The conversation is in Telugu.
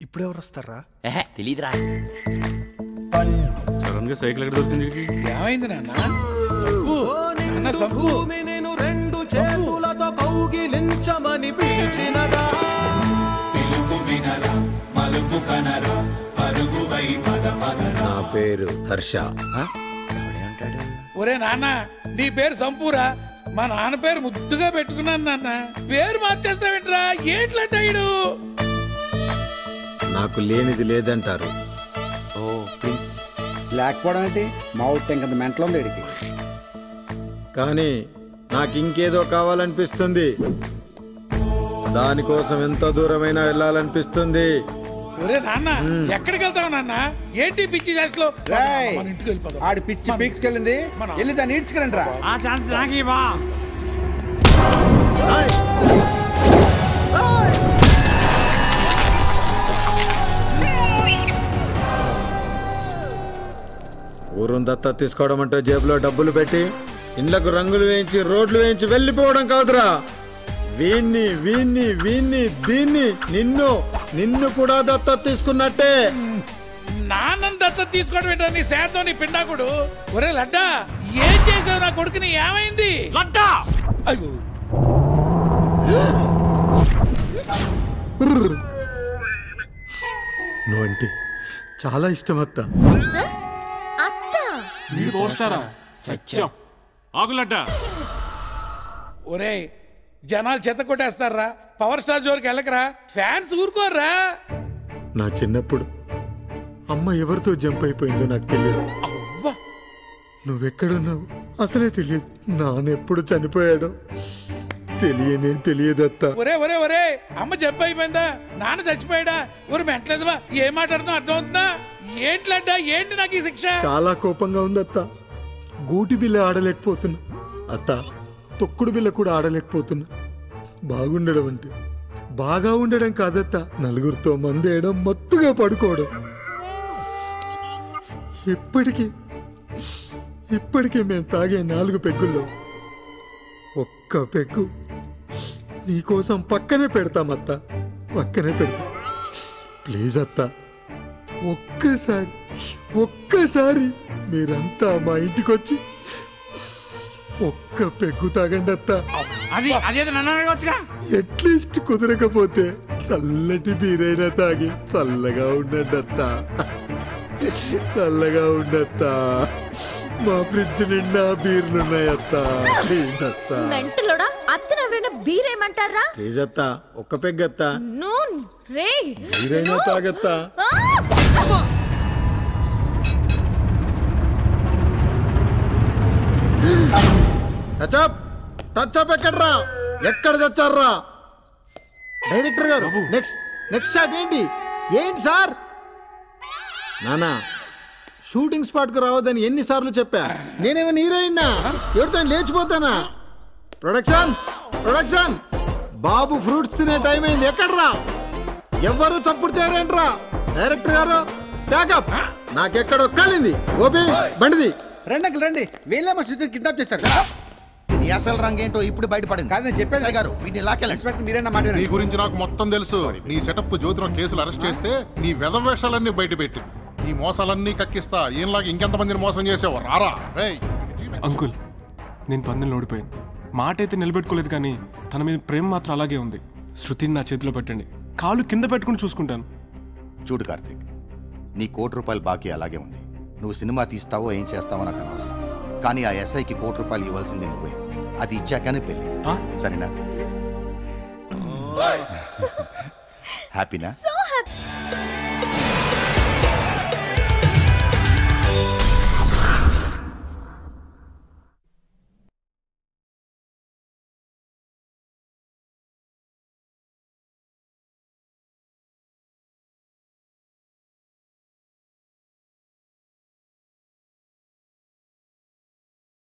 ఇప్పుడు ఎవరు వస్తారా ఏహే తెలీదురా సడన్ గా సైకిల్ ఎక్కడ దొరికింది వీడికి? ఏమైంది నాన్న సంపు నాన్న సంపు నేను రెండు చేతులతో కౌగిలించమని పిలిచినదా నా పేరు హర్ష ఒరే నాన్న నీ పేరు సంపూరా మా నాన్న పేరు ముద్దుగా పెట్టుకున్నాను నాన్న పేరు మార్చేస్తావేంట్రా ఏంట్లట్టాయిడు నాకు లేనిది లేదంటారు ఓ ప్రిన్స్ లేకపోవడం ఏంటి మా ఊటి ఇంకంత మెంటలో ఉంది వీడికి కానీ నాకు ఇంకేదో కావాలనిపిస్తుంది దానికోసం ఎంత దూరమైనా వెళ్ళాలనిపిస్తుంది ఒరే నాన్న ఎక్కడికి వెళ్తావు నాన్న ఏంటి పిచ్చి చేస్తలో రేయ్, మన ఇంటికి వెళ్ళిపోదాం ఆడి పిచ్చి పీక్స్కెళ్ళింది మన- వెళ్ళి దాన్ని ఈడ్చుకురండి రా ఆ ఛాన్స్ నాకు బా ఊరుని దత్త తీసుకోవడం అంటే జేబులో డబ్బులు పెట్టి ఇండ్లకు రంగులు వేయించి రోడ్లు వేయించి వెళ్ళిపోవడం కాదురా వీన్ని వీన్ని వీన్ని దీన్ని నిన్ను నిన్ను కూడా దత్త తీసుకున్నట్టే నాన్నం దత్త తీసుకోవడం ఏంటో నీ శాతం నీ పిండాకుడు ఒరే లడ్డా ఏం చేసావు నా కొడుకుని ఏమైంది లడ్డా అయ్యో నువ్వంటే చాలా ఇష్టం అత్త అత్త వీడు పోస్తారా సత్యం ఆగు లడ్డా ఒరే జనాలు చెత్త కొట్టేస్తారా పవర్ స్టార్ జోలికి వెళ్ళకరా ఫ్యాన్స్ ఊరుకోర్రా నా చిన్నప్పుడు అమ్మ ఎవరితో జంప్ అయిపోయిందో నాకు తెలియదు అవ్వా. నువ్వెక్కడున్నావు అసలే తెలియదు నాన్నెప్పుడు చనిపోయాడో తెలియనే తెలియదత్తా ఒరే ఒరే ఒరే అమ్మ జబ్బు అయిపోయిందా నాన్న చచ్చిపోయాడా ఒరు మెంటలేదువా ఏం మాట్లాడుతున్నా అర్థమవుతుందా ఏంట్లడ్డా ఏంటి నాకు ఈ శిక్ష చాలా కోపంగా ఉంది అత్త గూటి బిల్ల ఆడలేకపోతున్నా అత్త తొక్కుడు బిల్ల కూడా ఆడలేకపోతున్నా బాగుండడం అంటే బాగా ఉండడం కాదత్త నలుగురితో మందేయడం మత్తుగా పడుకోవడం ఇప్పటికీ ఇప్పటికీ మేము తాగే నాలుగు పెగ్గుల్లో ఒక్క పెగ్గు నీకోసం పక్కనే పెడతామత్త పక్కనే పెడతాం ప్లీజ్ అత్త ఒక్కసారి ఒక్కసారి మీరంతా మా ఇంటికి వచ్చి ఒక్క పెగ్గు తాగండి అత్త అది అదేదో నన్ను అడగవచ్చుగా అట్లీస్ట్ కుదరకపోతే చల్లటి బీరైనా తాగి చల్లగా ఉండండి అత్త చల్లగా ఉండత్త మా ఫ్రిడ్జ్ నిండా బీర్లున్నాయి అత్త ప్లీజ్ అత్త మెంటలోడా అత్తను ఎవరైనా బీరేమంటారా ప్లీజ్ అత్త ఒక్క పెగ్గత్త నూన్ రే బీరైనా తాగత్తా ఆ! టచ్అప్ టచ్అప్ ఎక్కడ్రా ఎక్కడ తెచ్చారా డైరెక్టర్ గారు నెక్స్ట్ నెక్స్ట్ షాట్ ఏంటి ఏంటి సార్ నానా షూటింగ్ స్పాట్ కు రావద్దని ఎన్నిసార్లు చెప్పా నేనేమైనా హీరోయిన్నా ఎవరితో లేచిపోతానా ప్రొడక్షన్ ప్రొడక్షన్ బాబు ఫ్రూట్స్ తినే టైం అయింది ఎక్కడ్రా ఎవ్వరు చప్పుడు చేయరేంట్రా డైరెక్టర్ గారు ప్యాకప్ నాకెక్కడో కాలింది గోపి బండిది రండి అంకుల్ రండి వీళ్ళేమో శృతిని కిడ్నాప్ చేశారు నీ అసలు రంగేంటో ఇప్పుడు బయటపడింది కాదు నేను చెప్పేది ఎస్ఐ గారు వీటిని లాకెళ్ళండి ఇన్స్పెక్టర్ మీరేనా మాట నీ వినండి. గురించి నాకు మొత్తం తెలుసు నీ సెటప్ జ్యోతిరం కేసులు అరెస్ట్ చేస్తే నీ వెధవేషాలన్నీ బయటపెట్టి నీ మోసాలన్నీ కక్కిస్తా ఏంలాగా ఇంకెంతమందిని మోసం చేసావు రారా రేయ్ అంకుల్ నేను పందెంలో ఓడిపోయాను మాట అయితే నిలబెట్టుకోలేదు కానీ తన మీద ప్రేమ మాత్రం అలాగే ఉంది శృతిని నా చేతిలో పెట్టండి కాలు కింద పెట్టుకుని చూసుకుంటాను చూడు కార్తీక్ నీ కోటి రూపాయలు బాకీ అలాగే ఉంది నువ్వు సినిమా తీస్తావో ఏం చేస్తావో నాకు అనవసరం కానీ ఆ ఎస్ఐకి కోటి రూపాయలు ఇవ్వాల్సింది నువ్వే అది ఇచ్చాకనే పెళ్ళి ఆ? సరేనా హ్యాపీనా సో